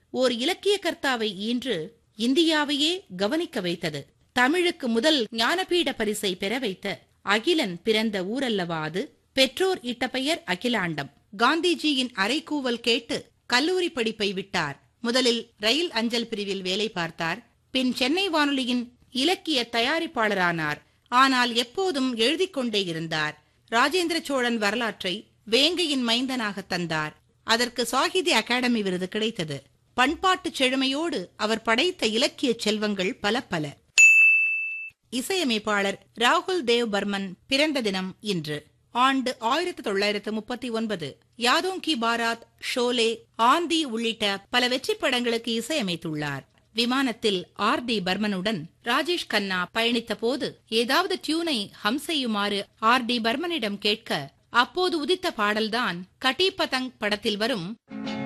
ஓர் இலக்கிய கர்த்தாவை ஈன்று இந்தியாவையே கவனிக்க வைத்தது தமிழுக்கு முதல் ஞானபீட பரிசை பெற வைத்த அகிலன் பிறந்த ஊரல்லவா அது பெற்றோர் இட்ட பெயர் அகிலாண்டம் காந்திஜியின் அறைகூவல் கேட்டு கல்லூரி படிப்பை விட்டார் முதலில் ரயில் அஞ்சல் பிரிவில் வேலை பார்த்தார் பின் சென்னை வானொலியின் இலக்கிய தயாரிப்பாளரானார் ஆனால் எப்போதும் எழுதிக் கொண்டே இருந்தார் ராஜேந்திர சோழன் வரலாற்றை வேங்கையின் மைந்தனாக தந்தார் அதற்கு சாகித்ய அகாடமி விருது கிடைத்தது பண்பாட்டுச் செழுமையோடு அவர் படைத்த இலக்கிய செல்வங்கள் பல பல இசையமைப்பாளர் ராகுல் தேவ் பர்மன் பிறந்த தினம் இன்று ஆண்டு ஆயிரத்தி தொள்ளாயிரத்து முப்பத்தி ஒன்பது யாதோங் கி பாராத் ஷோலே ஆந்தி உள்ளிட்ட பல வெற்றி படங்களுக்கு இசையமைத்துள்ளார் விமானத்தில் ஆர் டி பர்மனுடன் ராஜேஷ் கண்ணா பயணித்த போது ஏதாவது டியூனை ஹம் செய்யுமாறு ஆர் டி பர்மனிடம் கேட்க அப்போது உதித்த பாடல்தான் கட்டி பதங் படத்தில் வரும்